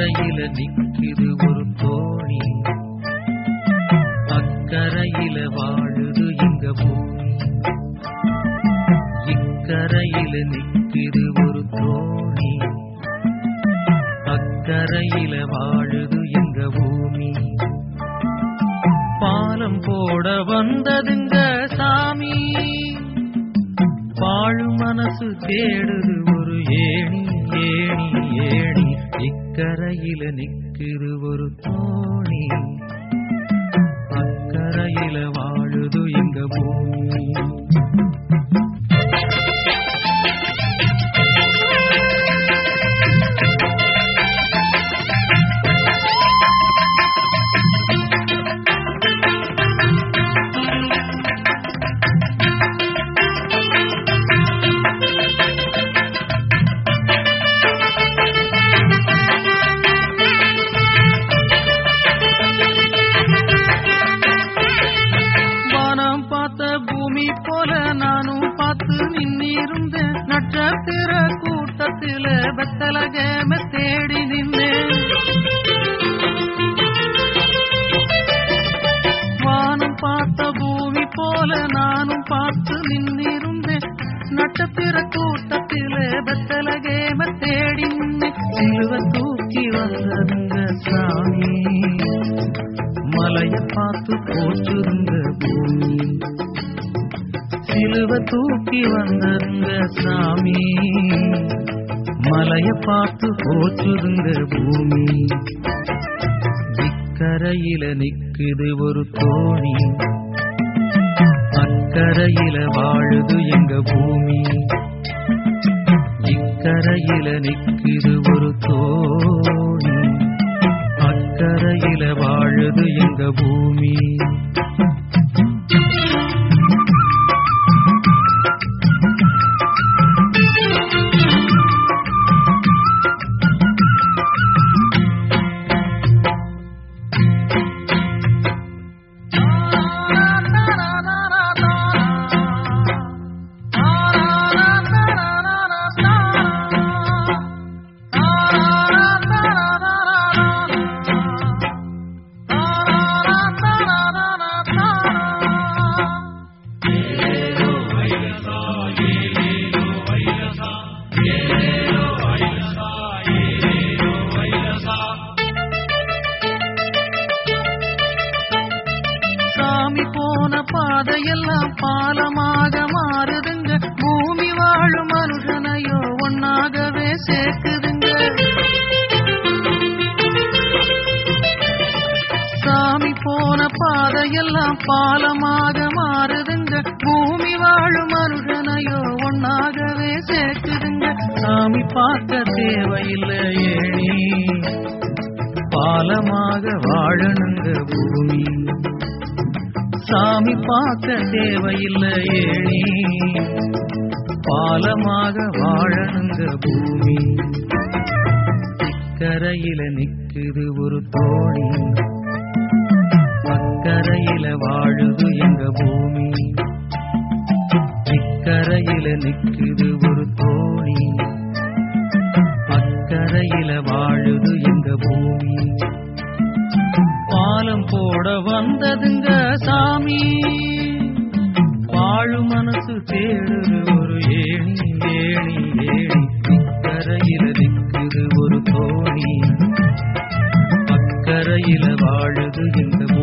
அக்கரையில நிக்குது ஒரு தோணி அக்கரையில வாழுது எங்க பூமி இக்கரையில நிக்குது ஒரு தோணி அக்கரையில வாழுது எங்க பூமி பாலம் போட வந்ததுங்க சாமி பாழு மனசு தேடுது ஒரு ஏணி ஏணி ஏணி இக்கரையில நிக்குது ஒரு தோணி அக்கரையில வாழுது எங்க பூமி வானம் பார்த்த பூமி போல நானும் பார்த்து நின்னிருந்தேன் நட்சத்திர கூட்டத்தில வெத்தலகேம தேடி நின்றேன் வானம் பார்த்த பூமி போல நானும் பார்த்து நின்னிருந்தேன் நட்சத்திர கூட்டத்தில வெத்தலகேம தேடி நின்றேன் சிலுவ தூக்கி வந்ததுங்க சாமி மலைய பார்த்து போச்சுருங்க பூமி சிலுவ தூக்கி வந்தருங்க சாமி மலைய பார்த்து போச்சுருங்க பூமி இக்கரையில நிக்குது ஒரு தோணி அக்கரையில வாழுது எங்க பூமி இக்கரையில நிக்குது ஒரு தோணி அக்கரையில வாழுது எங்க பூமி சாமி போன பாதையெல்லாம் பாலமாக மாறுதுங்க பூமி வாழும் மனுஷனையோ ஒன்னாகவே சேர்க்குதுங்க சாமி போன பாதையெல்லாம் பாலமாக மாறுதுங்க பூமி வாழும் மனுஷனையோ ஒன்னாகவே சேர்க்குதுங்க சாமி பார்க்க தேவையில்லை ஏணி பாலமாக வாழணுங்க பூமி சாமி பார்க்க தேவையில்லை ஏணி பாலமாக வாழணுங்க பூமி இக்கரையில நிக்குது ஒரு தோணி அக்கரையில வாழுது எங்க பூமி இக்கரையில நிக்குது ஒரு தோணி அக்கரையில வாழுது எங்க பூமி பாலம் போட வந்ததுங்க சாமி வாழு மனசு தேடுது ஒரு ஏணி ஏணி ஏணி இக்கரையில நிக்குது ஒரு தோணி அக்கரையில வாழுது இந்த பூமி